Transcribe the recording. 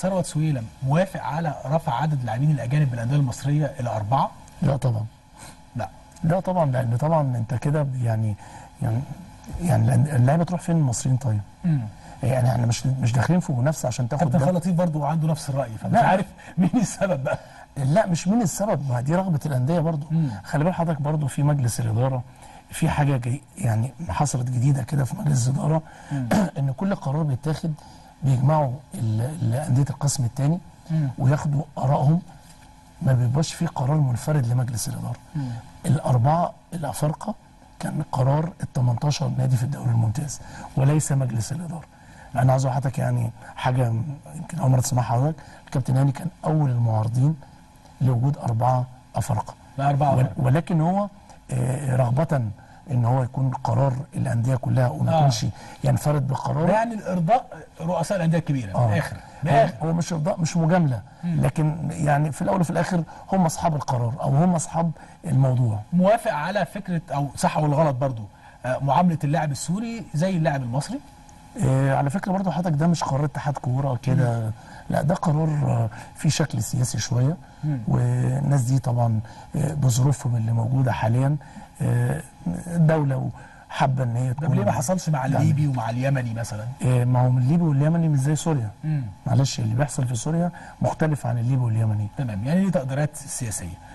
ثروت سويلم موافق على رفع عدد اللاعبين الاجانب بالانديه المصريه الى اربعه؟ لا طبعا لا لا طبعا لان طبعا انت كده يعني يعني يعني لأن اللعيبه تروح فين المصريين طيب؟ امم يعني احنا مش مش داخلين في منافسه عشان تاخد كابتن ده خالد لطيف برضه عنده نفس الراي فمش لا. عارف مين السبب بقى لا مش مين السبب ما دي رغبه الانديه برضو مم. خلي بال حضرتك برضو في مجلس الاداره في حاجه جي يعني حصلت جديده كده في مجلس الاداره ان كل قرار بيتاخد بيجمعوا ال- ال- انديه القسم الثاني مم. وياخدوا ارائهم ما بيبقاش في قرار منفرد لمجلس الاداره الاربعه الافارقه كان قرار ال 18 نادي في الدوري الممتاز وليس مجلس الاداره انا عايز أقول لحضرتك يعني حاجه يمكن اول مره تسمعها حضرتك الكابتن هاني كان اول المعارضين لوجود اربعه افارقه لا اربعه ول- ولكن هو آه، رغبه ان هو يكون قرار الانديه كلها وما آه. يكونش ينفرد ده بقراره يعني الارضاء رؤساء الانديه الكبيره من آه. الاخر من هو, الاخر هو مش ارضاء مش مجامله لكن يعني في الاول وفي الاخر هم اصحاب القرار او هم اصحاب الموضوع موافق على فكره او صح ولا غلط برضه آه، معامله اللاعب السوري زي اللاعب المصري آه، على فكره برضو حضرتك ده مش قرار اتحاد كوره كده لا ده قرار آه، فيه شكل سياسي شويه والناس دي طبعا آه، بظروفهم اللي موجوده حاليا آه، الدوله حابه ان هي طب تكون ليه ما حصلش مع لا. الليبي ومع اليمني مثلا آه، ما هو من الليبي واليمني مش زي سوريا مم. معلش اللي بيحصل في سوريا مختلف عن الليبي واليمني تمام يعني دي تقديرات سياسيه